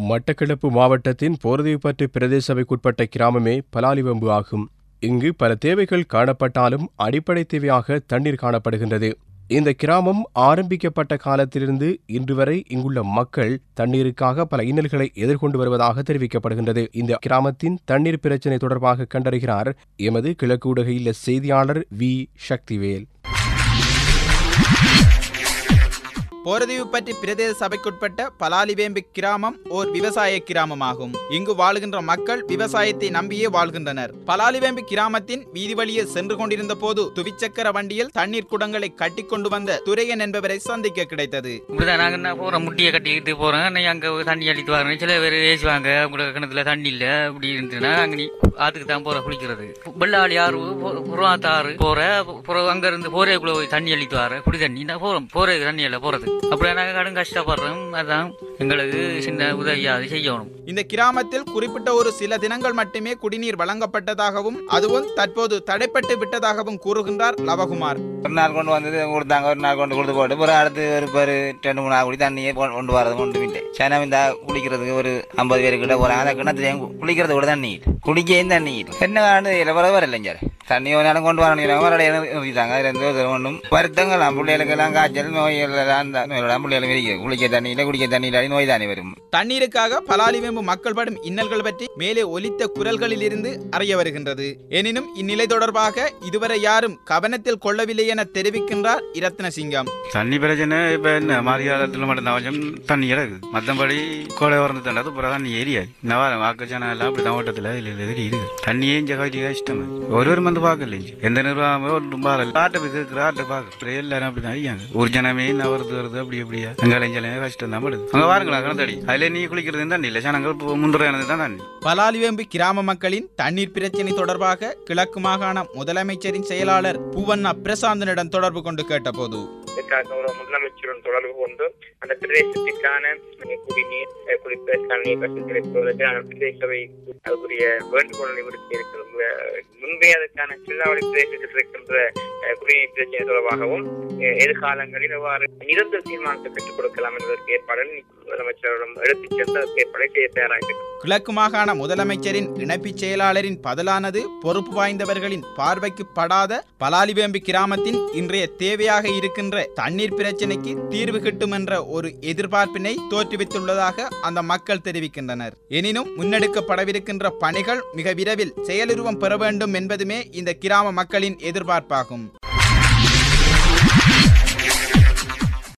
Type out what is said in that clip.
மட்டக்களப்பு மாவட்டத்தின் போர்தீவுப்பற்று பிரதேச சபைக்குட்பட்ட கிராமமே பலாலிவம்பு ஆகும் இங்கு பல தேவைகள் காணப்பட்டாலும் அடிப்படை தேவையாக தண்ணீர் காணப்படுகின்றது இந்த கிராமம் ஆரம்பிக்கப்பட்ட காலத்திலிருந்து இன்று வரை இங்குள்ள மக்கள் தண்ணீருக்காக பல இன்னல்களை எதிர்கொண்டு வருவதாக தெரிவிக்கப்படுகின்றது இந்த கிராமத்தின் தண்ணீர் பிரச்சினை தொடர்பாக கண்டறிகிறார் எமது கிழக்கு ஊடகையில் செய்தியாளர் வி சக்திவேல் போரதீவுப்பட்டி பிரதேச சபைக்குட்பட்ட பலாலிவேம்பு கிராமம் ஓர் விவசாய கிராமமாகும் இங்கு வாழுகின்ற மக்கள் விவசாயத்தை நம்பியே வாழ்கின்றனர் பலாலிவேம்பு கிராமத்தின் வீதி வழியே சென்று கொண்டிருந்த போது துவிச்சக்கர வண்டியில் தண்ணீர் குடங்களை கட்டிக் கொண்டு வந்த துரையன் என்பவரை சந்திக்க கிடைத்தது இப்படிதான் நாங்க என்ன போறோம் முட்டியை கட்டிக்கிட்டு போறோம் நீ அங்க தண்ணி அடித்து வரணும் சில பேர் ஏசுவாங்க உங்களுக்கு கிணத்துல தண்ணி இல்ல அப்படி இருந்துச்சுன்னா நாங்க நீ ஆத்துக்கு தான் போற குளிக்கிறது வெள்ளாளி ஆறு புறாத்தாறு போற புறம் அங்க இருந்து போரேக்குள்ள போய் தண்ணி அழித்து வர குடி தண்ணி நான் போறோம் போரே தண்ணி இல்ல போறது அப்படியே நாங்க கடும் கஷ்டப்படுறோம் அதான் எங்களுக்கு சின்ன உதவியாது செய்யணும் இந்த கிராமத்தில் குறிப்பிட்ட ஒரு சில தினங்கள் மட்டுமே குடிநீர் வழங்கப்பட்டதாகவும் அதுவும் தற்போது தடைப்பட்டு விட்டதாகவும் கூறுகின்றார் லவகுமார் ஒரு நாள் கொண்டு வந்தது கொடுத்தாங்க ஒரு நாள் கொண்டு கொடுத்து போட்டு அப்புறம் அடுத்து ஒரு பேர் ரெண்டு மூணு நாள் குடி தண்ணியே கொ- கொண்டு வரது கொண்டு விட்டேன் சனம் இந்த குளிக்கிறதுக்கு ஒரு ஐம்பது பேர் கிட்ட போறாங்க அந்த கிணத்துல குளிக்கிறது கூட தண்ணி இல்லை குடிக்கையும் தண்ணி இல்லை என்ன காண்டு இதில் வர வரலைங்க தண்ணி ஒரு நேரம் கொண்டு வரணும் வரடைய நிறுத்திட்டாங்க அதுல இருந்து ஒரு ஒன்றும் வருத்தங்களாம் பிள்ளைகளுக்கெல்லாம் காய்ச்சல் நோய்கள் எல்லாம் அந்த நோயெல்லாம் பிள்ளைகளும் இருக்குது குளிக்க தண்ணி இல்லை குடிக்க தண்ணி இல்லை நோய் தானே வரும் தண்ணீருக்காக பலாலிவேம்பு மக்கள் படும் இன்னல்கள் பற்றி மேலே ஒலித்த குரல்களில் இருந்து அறிய வருகின்றது எனினும் இந்நிலை தொடர்பாக இதுவரை யாரும் கவனத்தில் கொள்ளவில்லை என தெரிவிக்கின்றார் இரத்னசிங்கம் தண்ணி பிரச்சனை இப்போ என்ன மாதிரி காலத்தில் மட்டும்தான் கொஞ்சம் தண்ணி கிடக்குது மற்றபடி கோடை வரந்து தண்டது அப்புறம் தண்ணி ஏரியாது இந்த வாரம் வாக்குச்சானம் எல்லாம் அப்படி தான் ஓட்டத்தில் இதில் எதிரி இருக்குது தண்ணியே இங்கே கட்டி கஷ்டம் ஒருவரும் வந்து பார்க்கல இங்க. எந்த நிர்வாகமே ஒன்றும் பார்க்கல ஆட்டை போய் கேட்குற ஆட்டை பார்க்க எல்லாரும் அப்படி தான் ஐயாங்க ஒரு ஜனமே என்ன வருது வருது அப்படி அப்படியா அங்கே இளைஞர்களே கஷ்டம் தான் படுது அங்கே பாருங்களா கிணத்தடி அதில் நீ குளிக்கிறது தண்ணி இல்லை ஜனங்கள் முன்னுரையானது தான் தண்ணி பலாலிவேம்பு கிராம மக்களின் தண்ணீர் பிரச்சினை தொடர்பாக கிழக்கு மாகாண முதலமைச்சரின் செயலாளர் பூவண்ணா பிரசாந்தனிடம் தொடர்பு கொண்டு கேட்டபோது இதற்காக ஒரு முதலமைச்சருடன் தொடர்பு கொண்டு அந்த பிரதேசத்திற்கான குடிநீர் அஹ், குடிப்பதற்கான நீர் வசதி கிடைப்பதற்கு அந்த பிரதேசவை அதுக்குரிய வேண்டுகோளை விடுத்து இருக்கிறோம் அஹ், முன்பே அதற்கான சில்லாவளி பிரதேசத்தில் இருக்கின்ற அஹ், குடிநீர் பிரச்சனை தொடர்பாகவும் அஹ், எதிர்காலங்களில் எவ்வாறு நிரந்தர தீர்மானத்தை பெற்றுக் கொடுக்கலாம் என்பதற்கு ஏற்பாடு முதலமைச்சரிடம் எடுத்துச் சென்று அதற்கு ஏற்பாடு செய்ய தயாராக இருக்கிறோம். கிழக்கு மாகாண முதலமைச்சரின் இணைப்புச் செயலாளரின் பதிலானது பொறுப்பு வாய்ந்தவர்களின் பார்வைக்கு படாத பலாலிவேம்பு கிராமத்தின் இன்றைய தேவையாக இருக்கின்ற தண்ணீர் பிரச்சினைக்கு தீர்வு கிட்டும் என்ற ஒரு எதிர்பார்ப்பினை தோற்றுவித்துள்ளதாக அந்த மக்கள் தெரிவிக்கின்றனர் எனினும் முன்னெடுக்கப்படவிருக்கின்ற பணிகள் மிக விரைவில் செயலுருவம் பெற வேண்டும் என்பதுமே இந்த கிராம மக்களின் எதிர்பார்ப்பாகும்